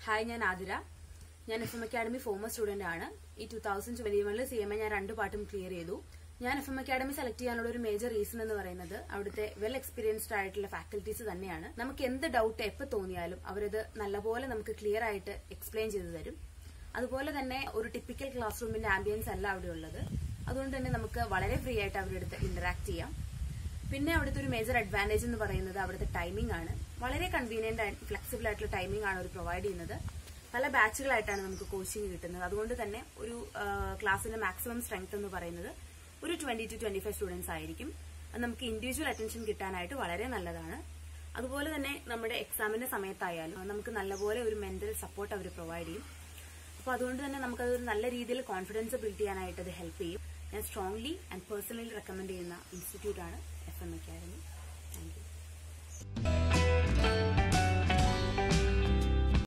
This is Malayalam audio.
ഹായ് ഞാൻ ആതിര ഞാൻ F M Academy former student ആണ് ഈ ടൂ തൗസൻഡ് ട്വന്റി വണ്ണിൽ സി എം എ ഞാൻ രണ്ട് പാട്ടും ക്ലിയർ ചെയ്തു ഞാൻ എഫ് എം അക്കാഡമി സെലക്ട് ചെയ്യാനുള്ള ഒരു മേജർ റീസൺ എന്ന് പറയുന്നത് അവിടുത്തെ വെൽ എക്സ്പീരിയൻസ്ഡ് ആയിട്ടുള്ള ഫാക്കൽറ്റീസ് തന്നെയാണ് നമുക്ക് എന്ത് ഡൗട്ട് എപ്പോൾ തോന്നിയാലും അവരത് നല്ലപോലെ നമുക്ക് ക്ലിയർ ആയിട്ട് എക്സ്പ്ലെയിൻ ചെയ്തു തരും അതുപോലെ തന്നെ ഒരു ടിപ്പിക്കൽ ക്ലാസ് റൂമിന്റെ ആംബിയൻസ് അല്ല അവിടെ ഉള്ളത് അതുകൊണ്ട് തന്നെ നമുക്ക് വളരെ ഫ്രീ ആയിട്ട് അവരുടെ അടുത്ത് ഇന്ററാക്ട് ചെയ്യാം പിന്നെ അവിടുത്തെ ഒരു മേജർ അഡ്വാൻറ്റേജ് എന്ന് പറയുന്നത് അവിടുത്തെ ടൈമിംഗ് ആണ് വളരെ കൺവീനിയന്റ് ആൻഡ് ഫ്ലെക്സിബിൾ ആയിട്ടുള്ള ടൈമിംഗ് ആണ് അവർ പ്രൊവൈഡ് ചെയ്യുന്നത് പല ബാച്ചുകളായിട്ടാണ് നമുക്ക് കോച്ചിങ് കിട്ടുന്നത് അതുകൊണ്ട് തന്നെ ഒരു ക്ലാസ്സിന്റെ മാക്സിമം സ്ട്രെങ്ത് എന്ന് പറയുന്നത് ഒരു twenty to twenty five students ആയിരിക്കും അത് നമുക്ക് ഇൻഡിവിജ്വൽ അറ്റൻഷൻ കിട്ടാനായിട്ട് വളരെ നല്ലതാണ് അതുപോലെ തന്നെ നമ്മുടെ എക്സാമിന്റെ സമയത്തായാലും നമുക്ക് നല്ലപോലെ ഒരു മെന്റൽ സപ്പോർട്ട് അവർ പ്രൊവൈഡ് ചെയ്യും അപ്പോൾ അതുകൊണ്ട് തന്നെ നമുക്കത് ഒരു നല്ല രീതിയിൽ കോൺഫിഡൻസ് ബിൽഡ് ചെയ്യാനായിട്ട് അത് ഹെൽപ്പ് ചെയ്യും ഞാൻ സ്ട്രോങ്ലി ആൻഡ് പേഴ്സണലി റെക്കമെൻഡ് ചെയ്യുന്ന ഇൻസ്റ്റിറ്റ്യൂട്ടാണ് F M Academy thank U